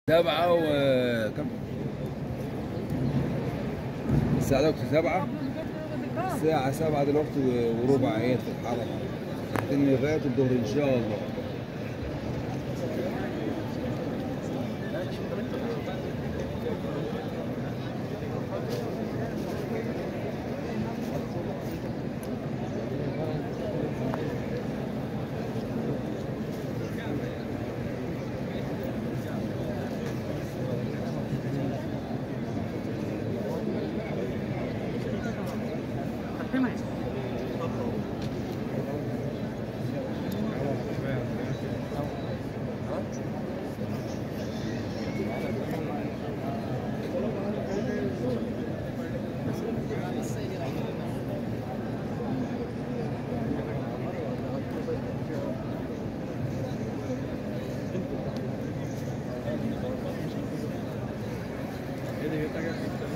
سبعة وكم الساعة دلوقتي سبعة الساعة سبعة دلوقتي وربع هي في الحرم هتنهي لغاية الظهر إن شاء الله Ele veio pegar aqui também.